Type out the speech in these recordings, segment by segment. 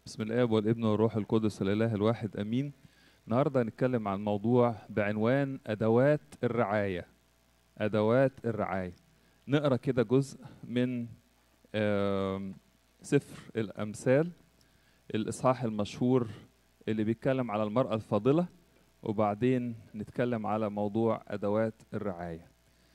بسم الاب والابن والروح القدس الاله الواحد امين النهارده هنتكلم عن موضوع بعنوان ادوات الرعايه ادوات الرعايه نقرا كده جزء من آم، سفر الامثال الاصحاح المشهور اللي بيتكلم على المراه الفاضله وبعدين نتكلم على موضوع ادوات الرعايه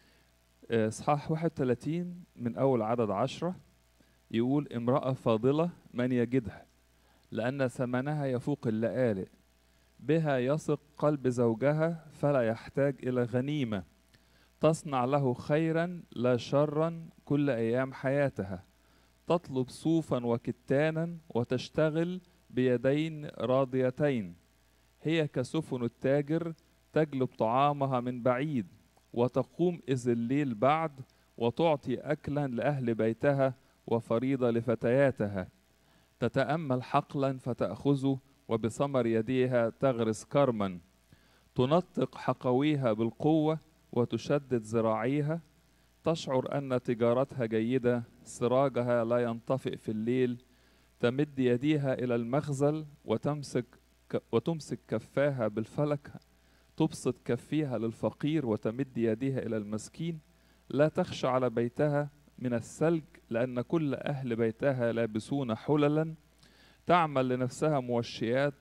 آه، اصحاح 31 من اول عدد عشرة يقول امراه فاضله من يجدها لأن ثمنها يفوق اللآلئ بها يثق قلب زوجها فلا يحتاج إلى غنيمة تصنع له خيرا لا شرا كل أيام حياتها تطلب صوفا وكتانا وتشتغل بيدين راضيتين هي كسفن التاجر تجلب طعامها من بعيد وتقوم إذ الليل بعد وتعطي أكلا لأهل بيتها وفريضة لفتياتها تتأمل حقلا فتأخذه وبثمر يديها تغرس كرما تنطق حقويها بالقوة وتشدد ذراعيها تشعر أن تجارتها جيدة سراجها لا ينطفئ في الليل تمد يديها إلى المخزل وتمسك وتمسك كفاها بالفلك تبسط كفيها للفقير وتمد يديها إلى المسكين لا تخشى على بيتها من الثلج لأن كل أهل بيتها لابسون حللا تعمل لنفسها موشيات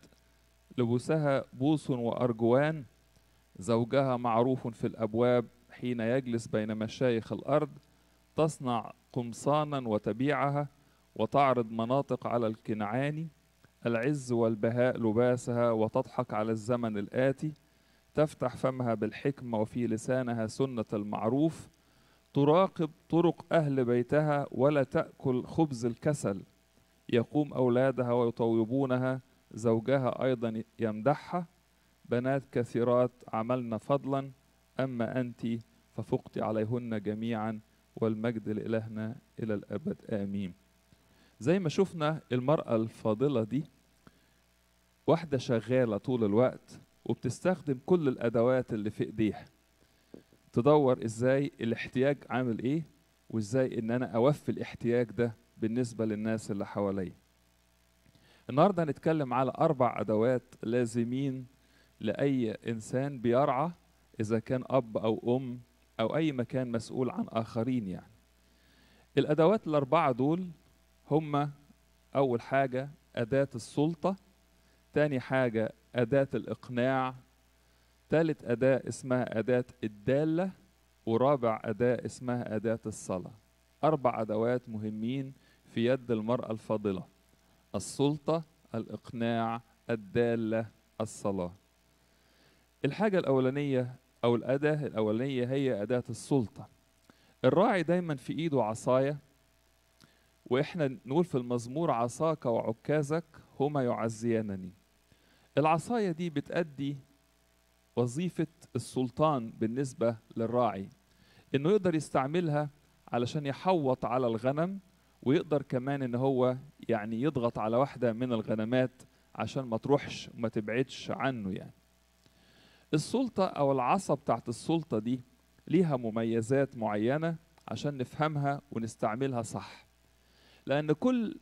لبسها بوس وأرجوان زوجها معروف في الأبواب حين يجلس بين مشايخ الأرض تصنع قمصانا وتبيعها وتعرض مناطق على الكنعاني العز والبهاء لباسها وتضحك على الزمن الآتي تفتح فمها بالحكمة وفي لسانها سنة المعروف تراقب طرق أهل بيتها ولا تأكل خبز الكسل يقوم أولادها ويطوبونها زوجها أيضا يمدحها بنات كثيرات عملن فضلا أما أنت ففقت عليهن جميعا والمجد لإلهنا إلى الأبد آمين زي ما شفنا المرأة الفاضلة دي واحدة شغالة طول الوقت وبتستخدم كل الأدوات اللي في إيديها تدور ازاي الاحتياج عامل ايه وازاي ان انا اوفي الاحتياج ده بالنسبه للناس اللي حواليا النهارده هنتكلم على اربع ادوات لازمين لاي انسان بيرعى اذا كان اب او ام او اي مكان مسؤول عن اخرين يعني الادوات الاربعه دول هما اول حاجه اداه السلطه تاني حاجه اداه الاقناع تالت أداة اسمها أداة الدالة ورابع أداة اسمها أداة الصلاة أربع أدوات مهمين في يد المرأة الفاضلة السلطة الإقناع الدالة الصلاة الحاجة الأولانية أو الأداة الأولانية هي أداة السلطة الراعي دايما في إيده عصاية وإحنا نقول في المزمور عصاك وعكازك هما يعزيانني العصاية دي بتأدي وظيفة السلطان بالنسبة للراعي انه يقدر يستعملها علشان يحوط على الغنم ويقدر كمان ان هو يعني يضغط على واحدة من الغنمات عشان ما تروحش وما تبعدش عنه يعني السلطة او العصا بتاعت السلطة دي ليها مميزات معينة عشان نفهمها ونستعملها صح لان كل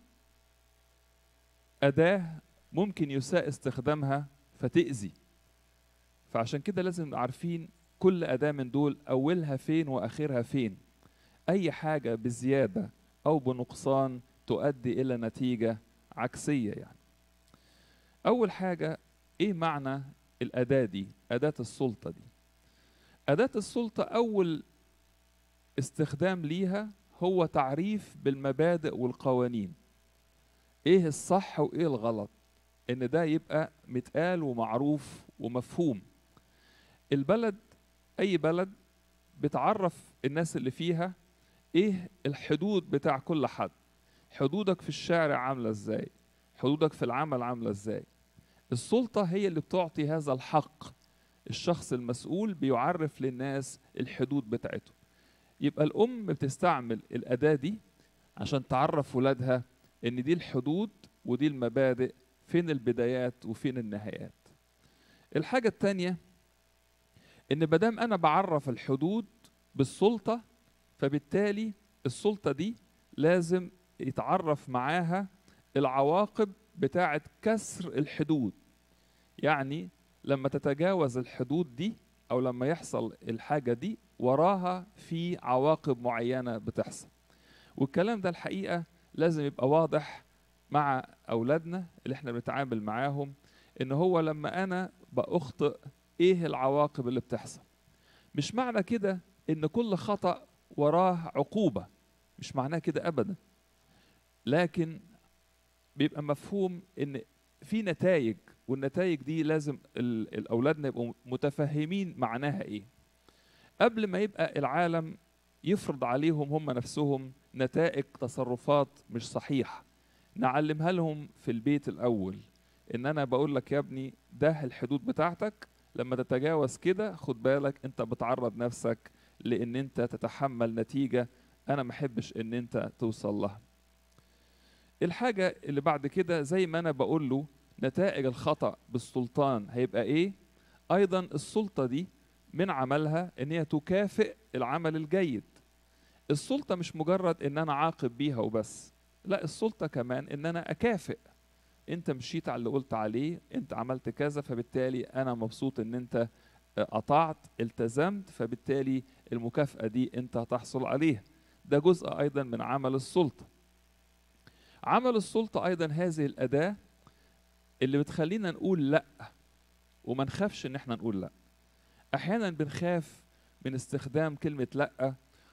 أداة ممكن يساء استخدامها فتأذي فعشان كده لازم نبقى عارفين كل أداة من دول أولها فين وآخرها فين أي حاجة بزيادة أو بنقصان تؤدي إلى نتيجة عكسية يعني أول حاجة إيه معنى الأداة دي أداة السلطة دي أداة السلطة أول استخدام ليها هو تعريف بالمبادئ والقوانين إيه الصح وإيه الغلط إن ده يبقى متقال ومعروف ومفهوم البلد اي بلد بتعرف الناس اللي فيها ايه الحدود بتاع كل حد حدودك في الشارع عامله ازاي حدودك في العمل عامله ازاي السلطه هي اللي بتعطي هذا الحق الشخص المسؤول بيعرف للناس الحدود بتاعته يبقى الام بتستعمل الاداه دي عشان تعرف ولادها ان دي الحدود ودي المبادئ فين البدايات وفين النهايات الحاجه الثانيه ان مادام انا بعرف الحدود بالسلطه فبالتالي السلطه دي لازم يتعرف معاها العواقب بتاعه كسر الحدود يعني لما تتجاوز الحدود دي او لما يحصل الحاجه دي وراها في عواقب معينه بتحصل والكلام ده الحقيقه لازم يبقى واضح مع اولادنا اللي احنا بنتعامل معاهم ان هو لما انا باخطئ ايه العواقب اللي بتحصل مش معنى كده ان كل خطا وراه عقوبه مش معناه كده ابدا لكن بيبقى مفهوم ان في نتائج والنتائج دي لازم الاولادنا يبقوا متفهمين معناها ايه قبل ما يبقى العالم يفرض عليهم هم نفسهم نتائج تصرفات مش صحيحه نعلمها لهم في البيت الاول ان انا بقول لك يا ابني ده الحدود بتاعتك لما تتجاوز كده خد بالك انت بتعرض نفسك لان انت تتحمل نتيجه انا ما احبش ان انت توصل لها الحاجه اللي بعد كده زي ما انا بقول له نتائج الخطا بالسلطان هيبقى ايه ايضا السلطه دي من عملها ان هي تكافئ العمل الجيد السلطه مش مجرد ان انا عاقب بيها وبس لا السلطه كمان ان انا اكافئ انت مشيت على اللي قلت عليه انت عملت كذا فبالتالي انا مبسوط ان انت قطعت التزمت فبالتالي المكافأة دي انت هتحصل عليها ده جزء ايضا من عمل السلطة عمل السلطة ايضا هذه الاداة اللي بتخلينا نقول لا وما نخافش ان احنا نقول لا احيانا بنخاف من استخدام كلمة لا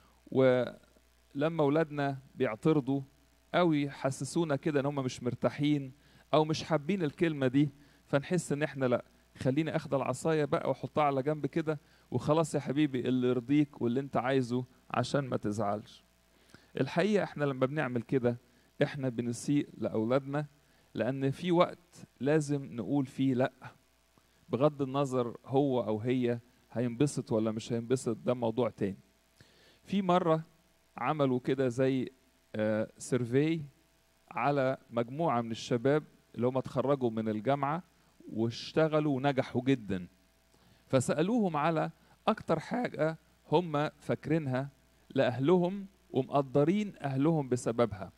ولما اولادنا بيعترضوا او يحسسونا كده ان هم مش مرتاحين او مش حابين الكلمه دي فنحس ان احنا لا خليني اخد العصايه بقى واحطها على جنب كده وخلاص يا حبيبي اللي يرضيك واللي انت عايزه عشان ما تزعلش الحقيقه احنا لما بنعمل كده احنا بنسيء لاولادنا لان في وقت لازم نقول فيه لا بغض النظر هو او هي هينبسط ولا مش هينبسط ده موضوع تاني في مره عملوا كده زي آه سيرفي على مجموعه من الشباب اللي هم اتخرجوا من الجامعه واشتغلوا ونجحوا جدا فسالوهم على اكتر حاجه هم فاكرينها لاهلهم ومقدرين اهلهم بسببها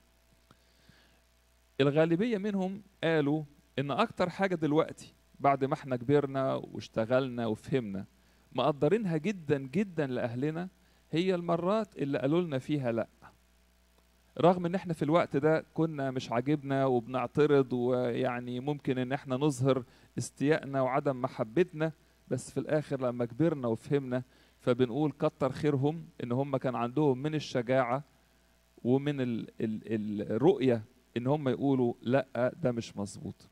الغالبيه منهم قالوا ان اكتر حاجه دلوقتي بعد ما احنا كبرنا واشتغلنا وفهمنا مقدرينها جدا جدا لاهلنا هي المرات اللي قالوا لنا فيها لا رغم ان احنا في الوقت ده كنا مش عاجبنا وبنعترض ويعني ممكن ان احنا نظهر استيائنا وعدم محبتنا بس في الاخر لما كبرنا وفهمنا فبنقول كتر خيرهم ان هم كان عندهم من الشجاعه ومن ال ال الرؤيه ان هم يقولوا لا ده مش مظبوط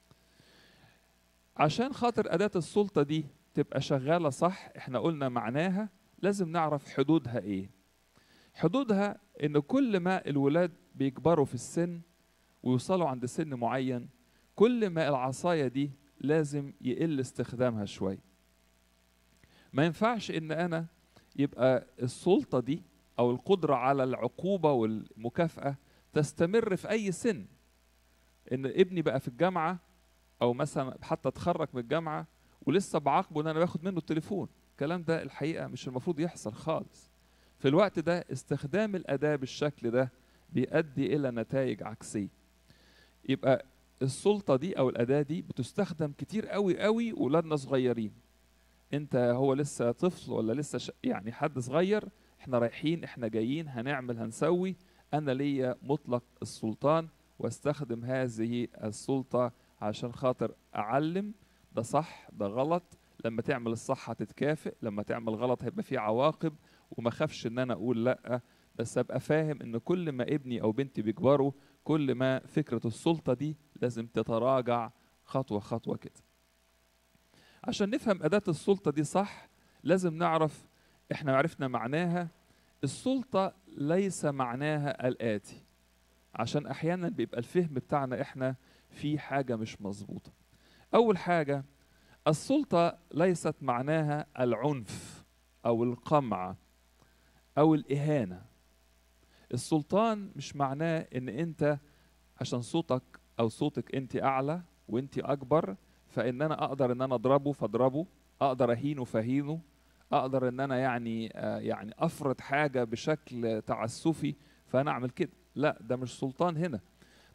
عشان خاطر اداه السلطه دي تبقى شغاله صح احنا قلنا معناها لازم نعرف حدودها ايه حدودها ان كل ما الولاد بيكبروا في السن ويوصلوا عند سن معين كل ما العصايه دي لازم يقل استخدامها شويه ما ينفعش ان انا يبقى السلطه دي او القدره على العقوبه والمكافاه تستمر في اي سن ان ابني بقى في الجامعه او مثلا حتى اتخرج من الجامعه ولسه بعاقبه ان انا باخد منه التليفون الكلام ده الحقيقه مش المفروض يحصل خالص في الوقت ده استخدام الأداة بالشكل ده بيؤدي إلى نتائج عكسية يبقى السلطة دي أو الأداة دي بتستخدم كتير قوي قوي ولادنا صغيرين أنت هو لسه طفل ولا لسه ش... يعني حد صغير احنا رايحين احنا جايين هنعمل هنسوي أنا ليا مطلق السلطان واستخدم هذه السلطة عشان خاطر أعلم ده صح ده غلط لما تعمل الصح هتتكافئ لما تعمل غلط هيبقى فيه عواقب وما خافش ان انا اقول لا بس ابقى فاهم ان كل ما ابني او بنتي بيكبروا كل ما فكره السلطه دي لازم تتراجع خطوه خطوه كده عشان نفهم اداه السلطه دي صح لازم نعرف احنا عرفنا معناها السلطه ليس معناها الاتي عشان احيانا بيبقى الفهم بتاعنا احنا في حاجه مش مظبوطه اول حاجه السلطه ليست معناها العنف او القمع او الاهانه السلطان مش معناه ان انت عشان صوتك او صوتك انت اعلى وانت اكبر فان انا اقدر ان انا اضربه فاضربه اقدر اهينه فاهينه اقدر ان انا يعني آه يعني افرض حاجه بشكل تعسفي فانا اعمل كده لا ده مش سلطان هنا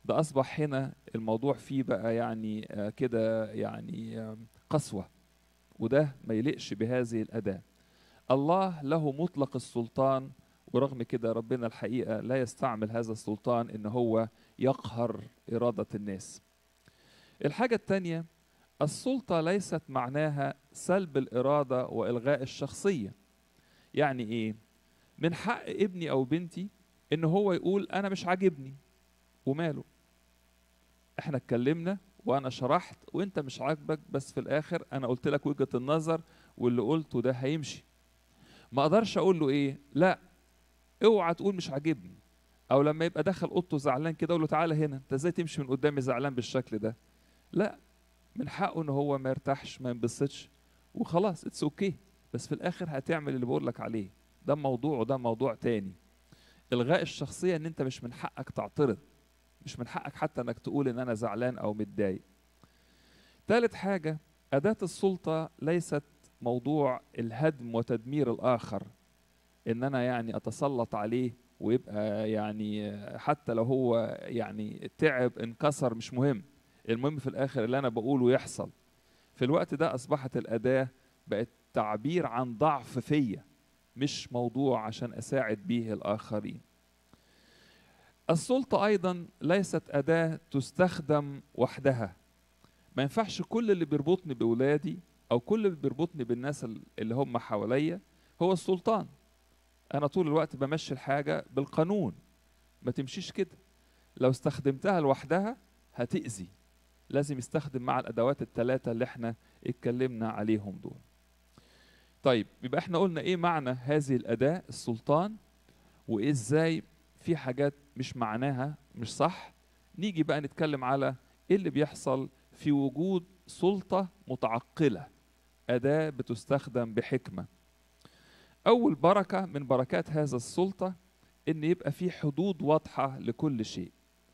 ده اصبح هنا الموضوع فيه بقى يعني آه، كده يعني آه، قسوه وده ما يليقش بهذه الاداه الله له مطلق السلطان ورغم كده ربنا الحقيقه لا يستعمل هذا السلطان ان هو يقهر اراده الناس الحاجه الثانيه السلطه ليست معناها سلب الاراده والغاء الشخصيه يعني ايه من حق ابني او بنتي ان هو يقول انا مش عاجبني وماله احنا اتكلمنا وانا شرحت وانت مش عاجبك بس في الاخر انا قلت لك وجهة النظر واللي قلته ده هيمشي ما اقدرش اقول له ايه لا اوعى تقول مش عاجبني او لما يبقى دخل اوضته زعلان كده اقول له تعالى هنا انت ازاي تمشي من قدامي زعلان بالشكل ده لا من حقه ان هو ما يرتاحش ما ينبسطش وخلاص اتس اوكي okay. بس في الاخر هتعمل اللي بقول لك عليه ده موضوع وده موضوع تاني الغاء الشخصيه ان انت مش من حقك تعترض مش من حقك حتى انك تقول ان انا زعلان او متضايق ثالث حاجه اداه السلطه ليست موضوع الهدم وتدمير الاخر ان انا يعني اتسلط عليه ويبقى يعني حتى لو هو يعني تعب انكسر مش مهم المهم في الاخر اللي انا بقوله يحصل في الوقت ده اصبحت الاداه بقت تعبير عن ضعف فيا مش موضوع عشان اساعد به الاخرين السلطه ايضا ليست اداه تستخدم وحدها ما ينفعش كل اللي بيربطني باولادي او كل اللي بيربطني بالناس اللي هم حواليا هو السلطان انا طول الوقت بمشي الحاجه بالقانون ما تمشيش كده لو استخدمتها لوحدها هتأذي لازم يستخدم مع الادوات الثلاثه اللي احنا اتكلمنا عليهم دول طيب يبقى احنا قلنا ايه معنى هذه الاداه السلطان وايه ازاي في حاجات مش معناها مش صح نيجي بقى نتكلم على ايه اللي بيحصل في وجود سلطه متعقله اداه بتستخدم بحكمه اول بركه من بركات هذا السلطه ان يبقى في حدود واضحه لكل شيء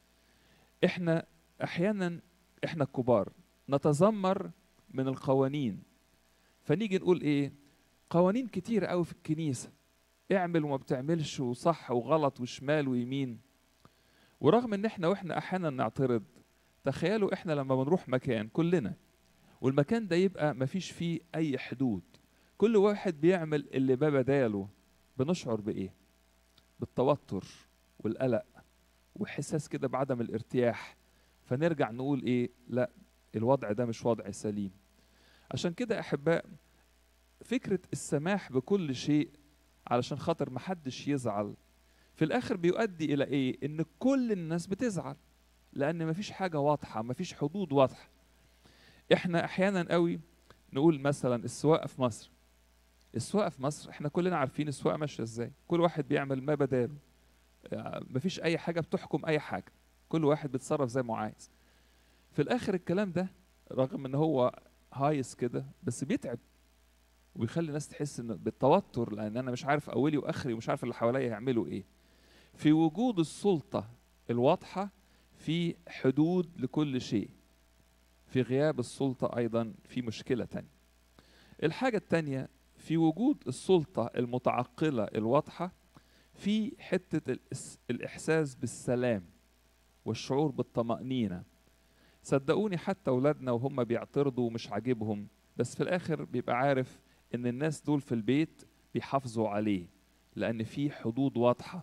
احنا احيانا احنا الكبار نتذمر من القوانين فنيجي نقول ايه قوانين كتير قوي في الكنيسه اعمل وما بتعملش وصح وغلط وشمال ويمين ورغم ان احنا واحنا احيانا نعترض تخيلوا احنا لما بنروح مكان كلنا والمكان ده يبقى مفيش فيه اي حدود كل واحد بيعمل اللي ما بداله بنشعر بايه بالتوتر والقلق وحساس كده بعدم الارتياح فنرجع نقول ايه لا الوضع ده مش وضع سليم عشان كده احباء فكره السماح بكل شيء علشان خاطر محدش يزعل في الاخر بيؤدي الى ايه ان كل الناس بتزعل لان مفيش حاجه واضحه مفيش حدود واضحه احنا احيانا قوي نقول مثلا السواقه في مصر السواقه في مصر احنا كلنا عارفين السواقه ماشيه ازاي كل واحد بيعمل ما بداله يعني مفيش اي حاجه بتحكم اي حاجه كل واحد بيتصرف زي ما عايز في الاخر الكلام ده رغم ان هو هايس كده بس بيتعب وبيخلي الناس تحس ان بالتوتر لان انا مش عارف اولي واخري ومش عارف اللي حواليا يعملوا ايه في وجود السلطه الواضحه في حدود لكل شيء في غياب السلطه ايضا في مشكله تانية الحاجه التانية في وجود السلطه المتعقله الواضحه في حته الاحساس بالسلام والشعور بالطمانينه صدقوني حتى اولادنا وهم بيعترضوا ومش عاجبهم بس في الاخر بيبقى عارف ان الناس دول في البيت بيحافظوا عليه لان في حدود واضحه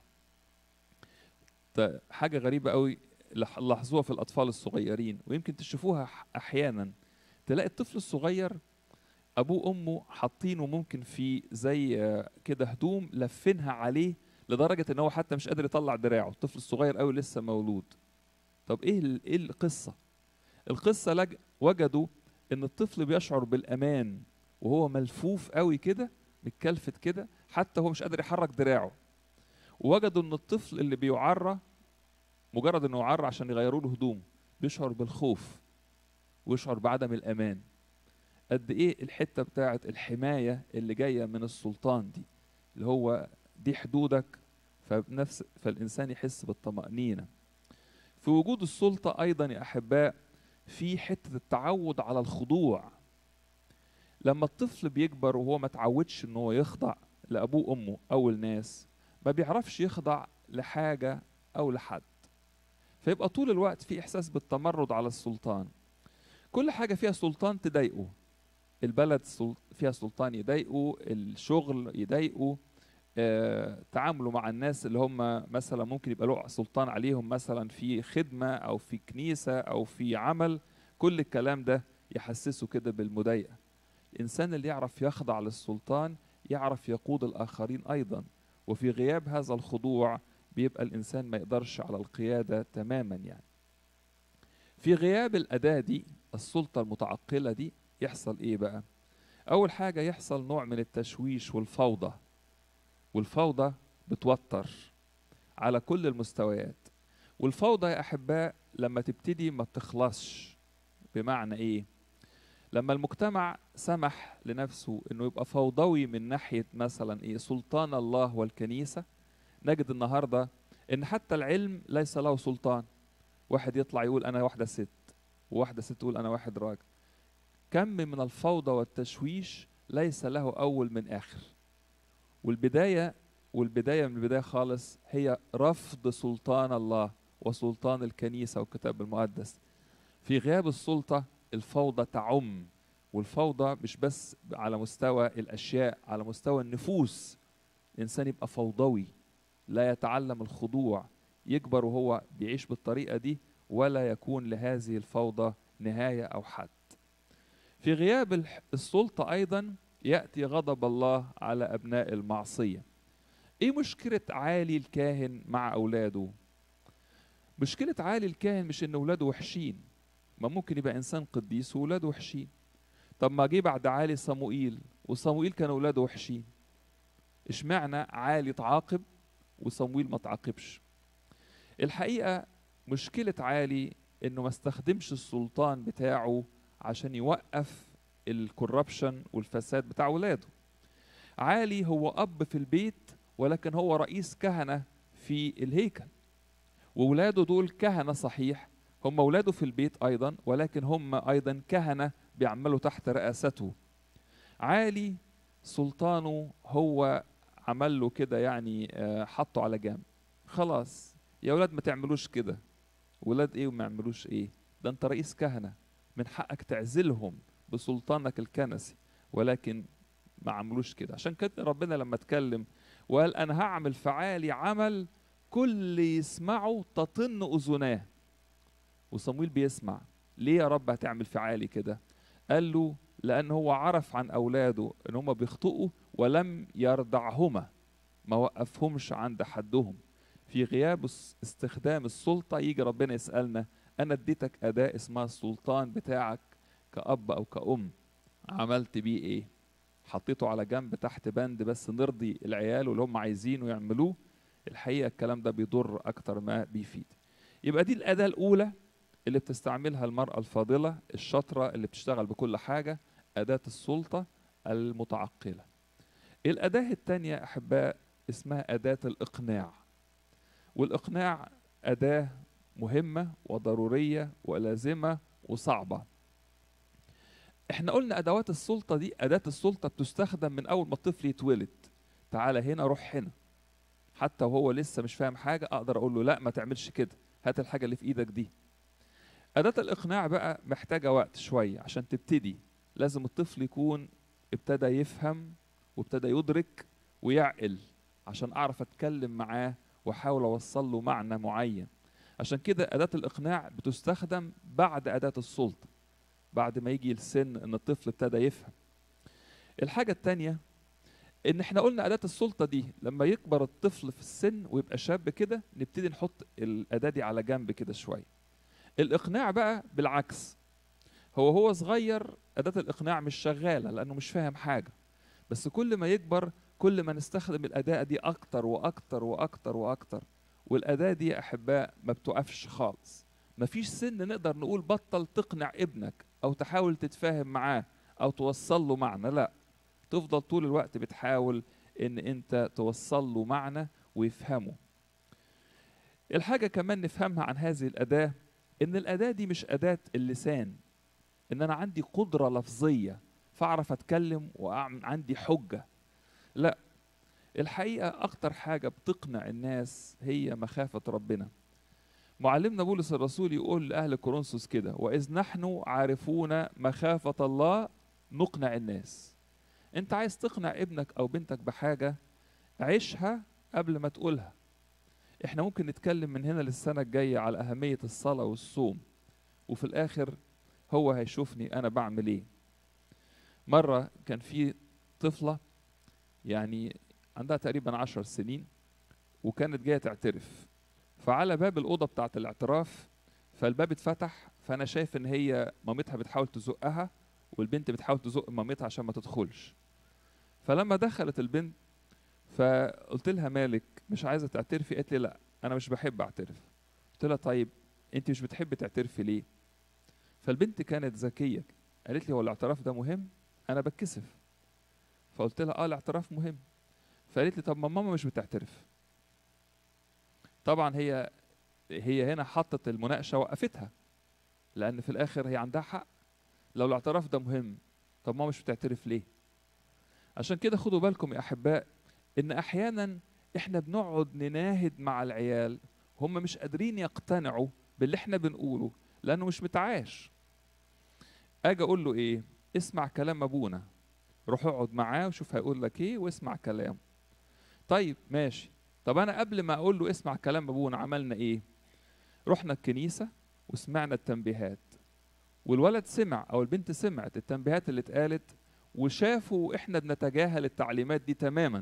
حاجه غريبه قوي لاحظوها في الاطفال الصغيرين ويمكن تشوفوها احيانا تلاقي الطفل الصغير ابوه وامه حاطينه ممكن في زي كده هدوم لفينها عليه لدرجه ان هو حتى مش قادر يطلع دراعه الطفل الصغير قوي لسه مولود طب ايه ايه القصه القصه لج... وجدوا ان الطفل بيشعر بالامان وهو ملفوف قوي كده متكلفت كده حتى هو مش قادر يحرك دراعه ووجدوا ان الطفل اللي بيعرى مجرد انه يعرى عشان يغيروا له هدومه بيشعر بالخوف ويشعر بعدم الامان قد ايه الحته بتاعه الحمايه اللي جايه من السلطان دي اللي هو دي حدودك فبنفس فالانسان يحس بالطمانينه في وجود السلطه ايضا يا احباء في حته التعود على الخضوع لما الطفل بيكبر وهو ما تعودش ان هو يخضع لابوه وامه او الناس ما بيعرفش يخضع لحاجه او لحد فيبقى طول الوقت في احساس بالتمرد على السلطان كل حاجه فيها سلطان تضايقه البلد فيها سلطان يضايقه الشغل يضايقه آه، تعامله مع الناس اللي هم مثلا ممكن يبقى له سلطان عليهم مثلا في خدمه او في كنيسه او في عمل كل الكلام ده يحسسه كده بالمضايقه الانسان اللي يعرف يخضع للسلطان يعرف يقود الاخرين ايضا وفي غياب هذا الخضوع بيبقى الانسان ما يقدرش على القياده تماما يعني في غياب الاداه دي السلطه المتعقله دي يحصل ايه بقى اول حاجه يحصل نوع من التشويش والفوضى والفوضى بتوتر على كل المستويات والفوضى يا احباء لما تبتدي ما بتخلصش بمعنى ايه لما المجتمع سمح لنفسه انه يبقى فوضوي من ناحيه مثلا ايه سلطان الله والكنيسه نجد النهارده ان حتى العلم ليس له سلطان واحد يطلع يقول انا واحده ست وواحده ست تقول انا واحد راجل كم من الفوضى والتشويش ليس له اول من اخر والبدايه والبدايه من البدايه خالص هي رفض سلطان الله وسلطان الكنيسه والكتاب المقدس في غياب السلطه الفوضى تعم والفوضى مش بس على مستوى الاشياء على مستوى النفوس الانسان يبقى فوضوي لا يتعلم الخضوع يكبر وهو بيعيش بالطريقه دي ولا يكون لهذه الفوضى نهايه او حد في غياب السلطه ايضا ياتي غضب الله على ابناء المعصيه ايه مشكله عالي الكاهن مع اولاده مشكله عالي الكاهن مش ان اولاده وحشين ما ممكن يبقى انسان قديس واولاده وحشين طب ما جه بعد عالي صموئيل وصموئيل كان اولاده وحشين اشمعنى عالي تعاقب وصموئيل ما تعاقبش الحقيقه مشكله عالي انه ما استخدمش السلطان بتاعه عشان يوقف الكوربشن والفساد بتاع ولاده عالي هو اب في البيت ولكن هو رئيس كهنه في الهيكل وولاده دول كهنه صحيح هم اولاده في البيت ايضا ولكن هم ايضا كهنه بيعملوا تحت رئاسته عالي سلطانه هو عمل له كده يعني حطه على جنب خلاص يا اولاد ما تعملوش كده ولاد ايه وما يعملوش ايه ده انت رئيس كهنه من حقك تعزلهم بسلطانك الكنسي ولكن ما عملوش كده عشان كده ربنا لما اتكلم وقال انا هعمل فعالي عمل كل يسمعه تطن اذناه وصمويل بيسمع ليه يا رب هتعمل فعالي كده قال له لان هو عرف عن اولاده ان هم بيخطئوا ولم يرضعهما ما وقفهمش عند حدهم في غياب استخدام السلطة يجي ربنا يسألنا أنا اديتك أداة اسمها السلطان بتاعك كأب أو كأم عملت بيه إيه؟ حطيته على جنب تحت بند بس نرضي العيال واللي هم عايزينه يعملوه الحقيقة الكلام ده بيضر أكتر ما بيفيد يبقى دي الأداة الأولى اللي بتستعملها المرأة الفاضلة الشاطرة اللي بتشتغل بكل حاجة أداة السلطة المتعقلة الأداة الثانية أحباء اسمها أداة الإقناع والإقناع أداة مهمة وضرورية ولازمة وصعبة احنا قلنا أدوات السلطة دي أداة السلطة بتستخدم من أول ما الطفل يتولد تعالى هنا روح هنا حتى وهو لسه مش فاهم حاجة أقدر أقول له لا ما تعملش كده هات الحاجة اللي في إيدك دي أداة الإقناع بقى محتاجة وقت شوية عشان تبتدي لازم الطفل يكون ابتدى يفهم وابتدى يدرك ويعقل عشان أعرف أتكلم معاه وأحاول أوصل له معنى معين عشان كده أداة الإقناع بتستخدم بعد أداة السلطة بعد ما يجي السن إن الطفل ابتدى يفهم الحاجة التانية إن إحنا قلنا أداة السلطة دي لما يكبر الطفل في السن ويبقى شاب كده نبتدي نحط الأداة دي على جنب كده شوية الإقناع بقى بالعكس هو هو صغير أداة الإقناع مش شغالة لأنه مش فاهم حاجة بس كل ما يكبر كل ما نستخدم الأداة دي أكتر وأكتر وأكتر وأكتر والأداة دي يا أحباء ما بتقفش خالص مفيش سن نقدر نقول بطل تقنع ابنك أو تحاول تتفاهم معاه أو توصل له معنى لا تفضل طول الوقت بتحاول إن أنت توصل له معنى ويفهمه الحاجة كمان نفهمها عن هذه الأداة إن الأداة دي مش أداة اللسان إن أنا عندي قدرة لفظية فأعرف أتكلم وعندي حجة لا الحقيقة أكتر حاجة بتقنع الناس هي مخافة ربنا معلمنا بولس الرسول يقول لأهل كورنثوس كده وإذ نحن عارفون مخافة الله نقنع الناس أنت عايز تقنع ابنك أو بنتك بحاجة عيشها قبل ما تقولها احنا ممكن نتكلم من هنا للسنة الجاية على أهمية الصلاة والصوم وفي الآخر هو هيشوفني أنا بعمل إيه مرة كان في طفلة يعني عندها تقريبا عشر سنين وكانت جاية تعترف فعلى باب الأوضة بتاعة الاعتراف فالباب اتفتح فأنا شايف إن هي مامتها بتحاول تزقها والبنت بتحاول تزق مامتها عشان ما تدخلش فلما دخلت البنت فقلت لها مالك مش عايزة تعترفي قالت لي لا أنا مش بحب أعترف قلت لها طيب أنت مش بتحبي تعترفي ليه فالبنت كانت ذكية قالت لي هو الاعتراف ده مهم أنا بتكسف فقلت لها اه الاعتراف مهم فقالت لي طب ما ماما مش بتعترف طبعا هي هي هنا حطت المناقشه وقفتها لان في الاخر هي عندها حق لو الاعتراف ده مهم طب ماما مش بتعترف ليه عشان كده خدوا بالكم يا احباء ان احيانا احنا بنقعد نناهد مع العيال هم مش قادرين يقتنعوا باللي احنا بنقوله لانه مش متعاش اجي اقول له ايه اسمع كلام ابونا روح اقعد معاه وشوف هيقول لك ايه واسمع كلامه طيب ماشي طب انا قبل ما اقول له اسمع كلام ابونا عملنا ايه رحنا الكنيسه وسمعنا التنبيهات والولد سمع او البنت سمعت التنبيهات اللي اتقالت وشافوا احنا بنتجاهل التعليمات دي تماما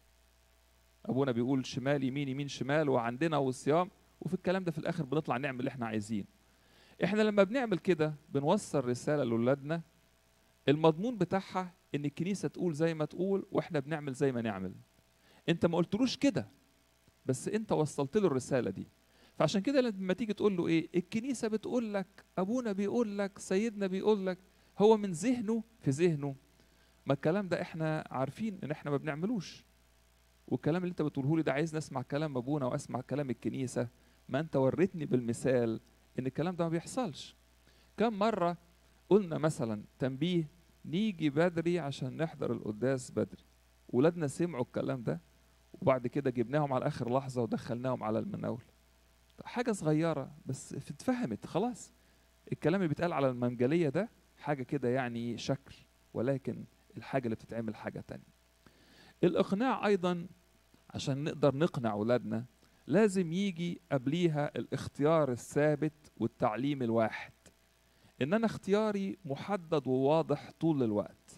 ابونا بيقول شمال يمين يمين شمال وعندنا وصيام وفي الكلام ده في الاخر بنطلع نعمل اللي احنا عايزين احنا لما بنعمل كده بنوصل رساله لاولادنا المضمون بتاعها ان الكنيسه تقول زي ما تقول واحنا بنعمل زي ما نعمل انت ما قلتلوش كده بس انت وصلت له الرساله دي فعشان كده لما تيجي تقول له ايه الكنيسه بتقول لك ابونا بيقول لك سيدنا بيقول لك هو من ذهنه في ذهنه ما الكلام ده احنا عارفين ان احنا ما بنعملوش والكلام اللي انت بتقوله لي ده عايز اسمع كلام ابونا واسمع كلام الكنيسه ما انت وريتني بالمثال ان الكلام ده ما بيحصلش كم مره قلنا مثلا تنبيه نيجي بدري عشان نحضر القداس بدري ولادنا سمعوا الكلام ده وبعد كده جبناهم على اخر لحظه ودخلناهم على المناول حاجه صغيره بس اتفهمت خلاص الكلام اللي بيتقال على المنجليه ده حاجه كده يعني شكل ولكن الحاجه اللي بتتعمل حاجه تانية الاقناع ايضا عشان نقدر نقنع اولادنا لازم يجي قبليها الاختيار الثابت والتعليم الواحد ان انا اختياري محدد وواضح طول الوقت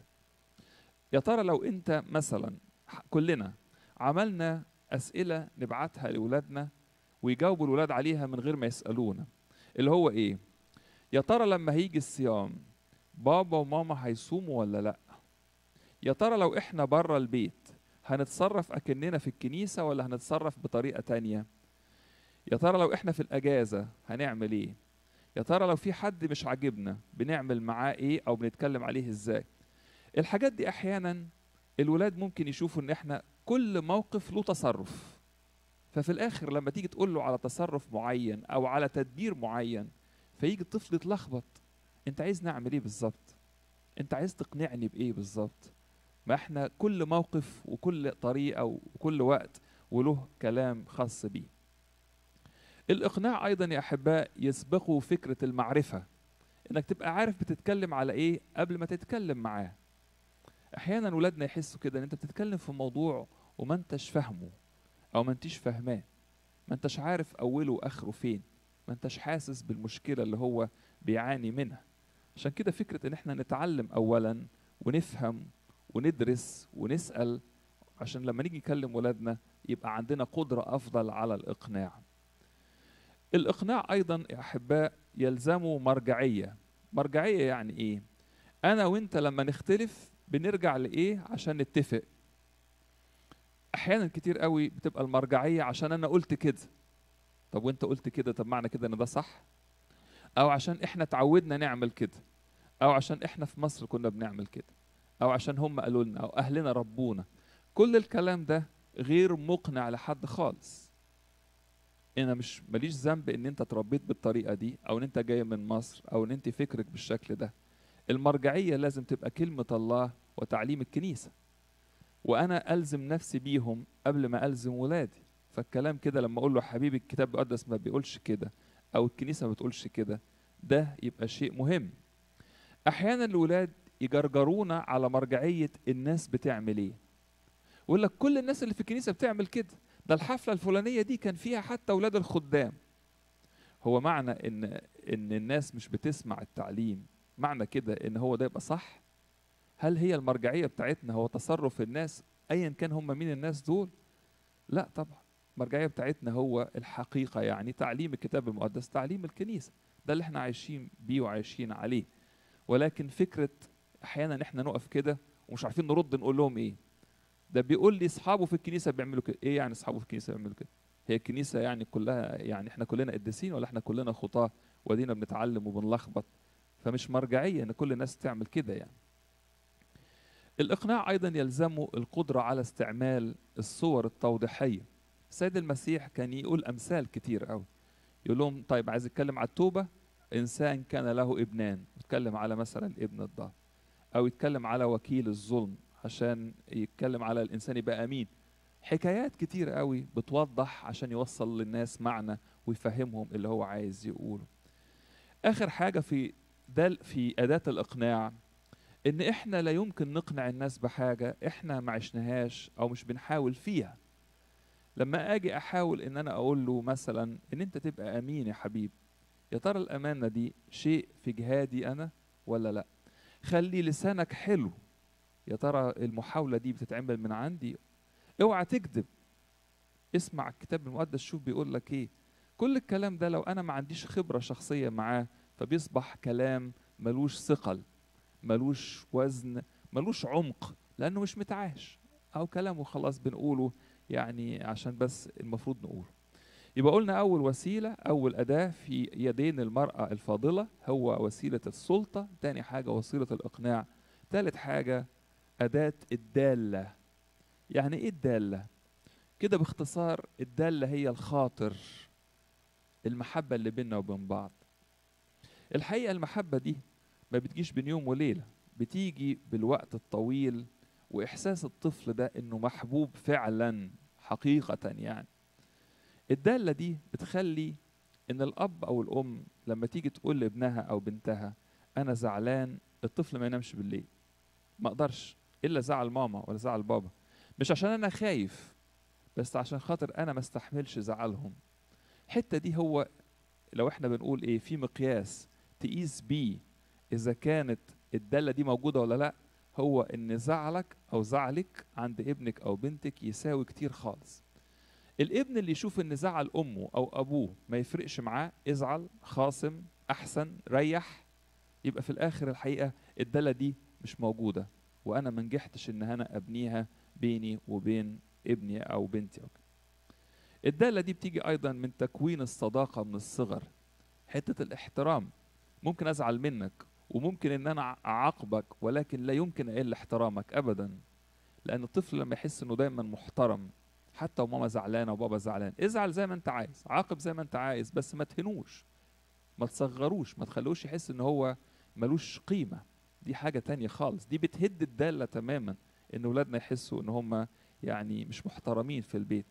يا ترى لو انت مثلا كلنا عملنا اسئله نبعتها لاولادنا ويجاوبوا الولاد عليها من غير ما يسالونا اللي هو ايه يا ترى لما هيجي الصيام بابا وماما هيصوموا ولا لا يا ترى لو احنا بره البيت هنتصرف اكننا في الكنيسه ولا هنتصرف بطريقه تانية يا ترى لو احنا في الاجازه هنعمل ايه يا ترى لو في حد مش عاجبنا بنعمل معاه ايه او بنتكلم عليه ازاي الحاجات دي احيانا الولاد ممكن يشوفوا ان احنا كل موقف له تصرف ففي الاخر لما تيجي تقول له على تصرف معين او على تدبير معين فيجي الطفل يتلخبط انت عايز نعمل ايه بالظبط انت عايز تقنعني بايه بالظبط ما احنا كل موقف وكل طريقه وكل وقت وله كلام خاص بيه الاقناع ايضا يا احباء يسبقه فكره المعرفه انك تبقى عارف بتتكلم على ايه قبل ما تتكلم معاه احيانا ولادنا يحسوا كده ان انت بتتكلم في موضوع وما انتش فاهمه او ما انتش فاهماه ما انتش عارف اوله واخره فين ما انتش حاسس بالمشكله اللي هو بيعاني منها عشان كده فكره ان احنا نتعلم اولا ونفهم وندرس ونسال عشان لما نيجي نكلم ولادنا يبقى عندنا قدره افضل على الاقناع الاقناع ايضا يا احباء يلزمه مرجعيه مرجعيه يعني ايه انا وانت لما نختلف بنرجع لايه عشان نتفق احيانا كتير قوي بتبقى المرجعيه عشان انا قلت كده طب وانت قلت كده طب معنى كده ان ده صح او عشان احنا اتعودنا نعمل كده او عشان احنا في مصر كنا بنعمل كده او عشان هم قالوا لنا او اهلنا ربونا كل الكلام ده غير مقنع لحد خالص انا مش ماليش ذنب ان انت اتربيت بالطريقه دي او ان انت جاي من مصر او ان انت فكرك بالشكل ده المرجعيه لازم تبقى كلمه الله وتعليم الكنيسه وانا الزم نفسي بيهم قبل ما الزم ولادي فالكلام كده لما اقول له حبيبي الكتاب المقدس ما بيقولش كده او الكنيسه ما بتقولش كده ده يبقى شيء مهم احيانا الولاد يجرجرونا على مرجعيه الناس بتعمل ايه ويقول لك كل الناس اللي في الكنيسه بتعمل كده ده الحفله الفلانيه دي كان فيها حتى اولاد الخدام هو معنى ان ان الناس مش بتسمع التعليم معنى كده ان هو ده يبقى صح هل هي المرجعيه بتاعتنا هو تصرف الناس ايا كان هم مين الناس دول لا طبعا المرجعيه بتاعتنا هو الحقيقه يعني تعليم الكتاب المقدس تعليم الكنيسه ده اللي احنا عايشين بيه وعايشين عليه ولكن فكره احيانا احنا نقف كده ومش عارفين نرد نقول لهم ايه ده بيقول لي اصحابه في الكنيسه بيعملوا كده ايه يعني اصحابه في الكنيسه بيعملوا كده هي الكنيسه يعني كلها يعني احنا كلنا قديسين ولا احنا كلنا خطاه ودينا بنتعلم وبنلخبط فمش مرجعيه ان كل الناس تعمل كده يعني الاقناع ايضا يلزمه القدره على استعمال الصور التوضيحيه السيد المسيح كان يقول امثال كتير قوي يقول لهم طيب عايز يتكلم على التوبه انسان كان له ابنان يتكلم على مثلا ابن الضال او يتكلم على وكيل الظلم عشان يتكلم على الانسان يبقى امين حكايات كتير قوي بتوضح عشان يوصل للناس معنى ويفهمهم اللي هو عايز يقوله اخر حاجه في ده في اداه الاقناع ان احنا لا يمكن نقنع الناس بحاجه احنا ما عشناهاش او مش بنحاول فيها لما اجي احاول ان انا اقول له مثلا ان انت تبقى امين يا حبيب يا ترى الامانه دي شيء في جهادي انا ولا لا خلي لسانك حلو يا ترى المحاوله دي بتتعمل من عندي اوعى تكذب اسمع الكتاب المقدس شوف بيقول لك ايه كل الكلام ده لو انا ما عنديش خبره شخصيه معاه فبيصبح كلام ملوش ثقل ملوش وزن ملوش عمق لانه مش متعاش او كلامه خلاص بنقوله يعني عشان بس المفروض نقوله يبقى قلنا اول وسيله اول اداه في يدين المراه الفاضله هو وسيله السلطه تاني حاجه وسيله الاقناع ثالث حاجه اداه الداله يعني ايه الداله كده باختصار الداله هي الخاطر المحبه اللي بيننا وبين بعض الحقيقه المحبه دي ما بتجيش بين يوم وليله بتيجي بالوقت الطويل واحساس الطفل ده انه محبوب فعلا حقيقه يعني الداله دي بتخلي ان الاب او الام لما تيجي تقول لابنها او بنتها انا زعلان الطفل ما ينامش بالليل ما اقدرش الا زعل ماما ولا زعل بابا مش عشان انا خايف بس عشان خاطر انا ما استحملش زعلهم الحته دي هو لو احنا بنقول ايه في مقياس تقيس بيه اذا كانت الداله دي موجوده ولا لا هو ان زعلك او زعلك عند ابنك او بنتك يساوي كتير خالص الابن اللي يشوف ان زعل امه او ابوه ما يفرقش معاه ازعل خاصم احسن ريح يبقى في الاخر الحقيقه الداله دي مش موجوده وانا ما نجحتش ان انا ابنيها بيني وبين ابني او بنتي أو الداله دي بتيجي ايضا من تكوين الصداقه من الصغر حته الاحترام ممكن ازعل منك وممكن ان انا اعاقبك ولكن لا يمكن اقل احترامك ابدا لان الطفل لما يحس انه دايما محترم حتى وماما زعلانه وبابا زعلان ازعل زي ما انت عايز عاقب زي ما انت عايز بس ما تهنوش ما تصغروش ما تخلوش يحس ان هو ملوش قيمه دي حاجه تانية خالص دي بتهد الداله تماما ان اولادنا يحسوا ان هم يعني مش محترمين في البيت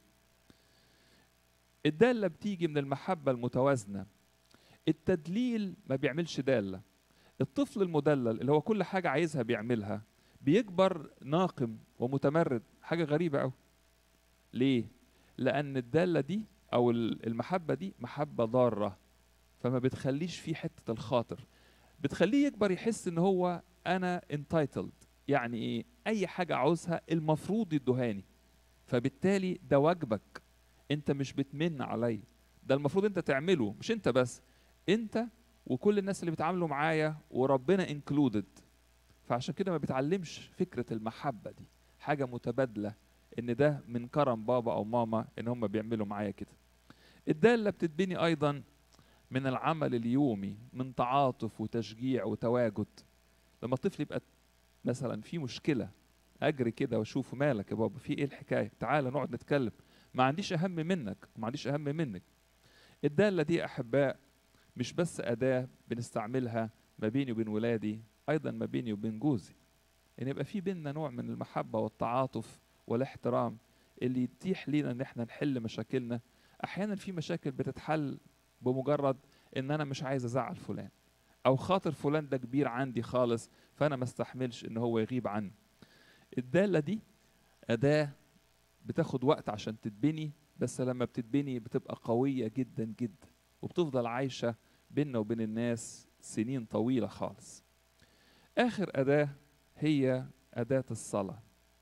الداله بتيجي من المحبه المتوازنه التدليل ما بيعملش داله الطفل المدلل اللي هو كل حاجه عايزها بيعملها بيكبر ناقم ومتمرد حاجه غريبه قوي ليه لان الداله دي او المحبه دي محبه ضاره فما بتخليش فيه حته الخاطر بتخليه يكبر يحس ان هو انا انتايتلد يعني ايه اي حاجه عاوزها المفروض يدوهاني فبالتالي ده واجبك انت مش بتمن عليا ده المفروض انت تعمله مش انت بس انت وكل الناس اللي بيتعاملوا معايا وربنا انكلودد فعشان كده ما بيتعلمش فكره المحبه دي حاجه متبادله ان ده من كرم بابا او ماما ان هم بيعملوا معايا كده الداله بتتبني ايضا من العمل اليومي من تعاطف وتشجيع وتواجد لما الطفل يبقى مثلا في مشكله اجري كده واشوف مالك يا بابا في ايه الحكايه تعالى نقعد نتكلم ما عنديش اهم منك وما عنديش اهم منك الداله دي احباء مش بس اداه بنستعملها ما بيني وبين ولادي ايضا ما بيني وبين جوزي ان يبقى في بيننا نوع من المحبه والتعاطف والاحترام اللي يتيح لينا ان احنا نحل مشاكلنا احيانا في مشاكل بتتحل بمجرد ان انا مش عايز ازعل فلان او خاطر فلان ده كبير عندي خالص فانا ما استحملش ان هو يغيب عني الداله دي اداه بتاخد وقت عشان تتبني بس لما بتتبني بتبقى قويه جدا جدا وبتفضل عايشه بيننا وبين الناس سنين طويله خالص اخر اداه هي اداه الصلاه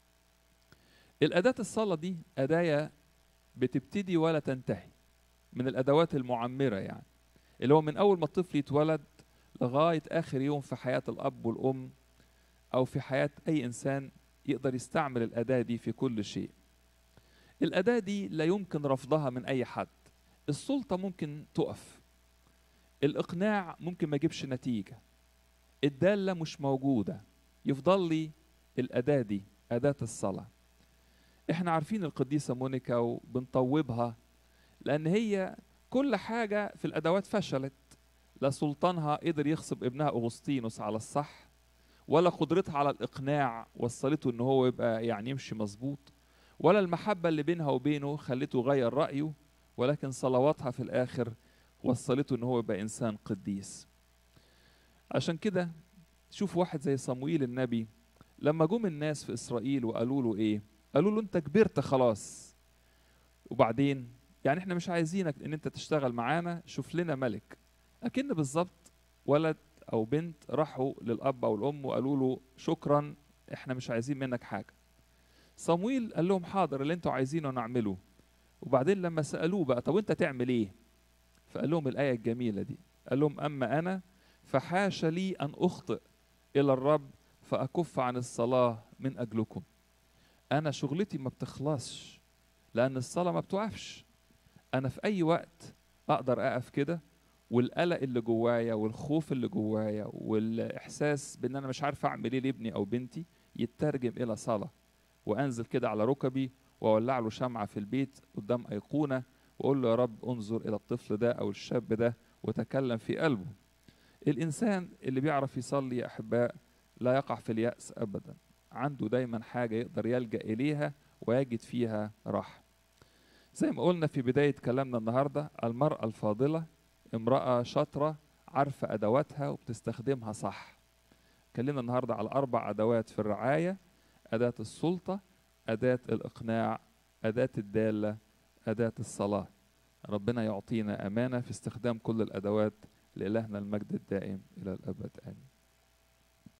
الاداه الصلاه دي اداه بتبتدي ولا تنتهي من الادوات المعمره يعني اللي هو من اول ما الطفل يتولد لغايه اخر يوم في حياه الاب والام او في حياه اي انسان يقدر يستعمل الاداه دي في كل شيء الاداه دي لا يمكن رفضها من اي حد السلطه ممكن تقف الاقناع ممكن ما يجيبش نتيجه الداله مش موجوده يفضل لي الاداه دي اداه الصلاه احنا عارفين القديسه مونيكا وبنطوبها لان هي كل حاجه في الادوات فشلت لا سلطانها قدر يغصب ابنها اغسطينوس على الصح ولا قدرتها على الاقناع وصلته ان هو يبقى يعني يمشي مظبوط ولا المحبه اللي بينها وبينه خلته يغير رايه ولكن صلواتها في الاخر وصلته ان هو يبقى انسان قديس عشان كده شوف واحد زي صمويل النبي لما جم الناس في اسرائيل وقالوا له ايه قالوا له انت كبرت خلاص وبعدين يعني احنا مش عايزينك ان انت تشتغل معانا شوف لنا ملك اكن بالظبط ولد او بنت راحوا للاب او الام وقالوا له شكرا احنا مش عايزين منك حاجه صمويل قال لهم حاضر اللي انتوا عايزينه نعمله وبعدين لما سالوه بقى طب انت تعمل ايه فقال لهم الايه الجميله دي قال لهم اما انا فحاش لي ان اخطئ الى الرب فاكف عن الصلاه من اجلكم انا شغلتي ما بتخلصش لان الصلاه ما بتوقفش انا في اي وقت اقدر اقف كده والقلق اللي جوايا والخوف اللي جوايا والاحساس بان انا مش عارف اعمل ايه لابني او بنتي يترجم الى صلاه وانزل كده على ركبي واولع له شمعه في البيت قدام ايقونه واقول له يا رب انظر الى الطفل ده او الشاب ده وتكلم في قلبه الانسان اللي بيعرف يصلي يا احباء لا يقع في الياس ابدا عنده دايما حاجه يقدر يلجا اليها ويجد فيها راحه زي ما قلنا في بدايه كلامنا النهارده المراه الفاضله امراه شاطره عارفه ادواتها وبتستخدمها صح اتكلمنا النهارده على اربع ادوات في الرعايه اداه السلطه اداه الاقناع اداه الداله اداه الصلاه ربنا يعطينا امانه في استخدام كل الادوات لالهنا المجد الدائم الى الابد امين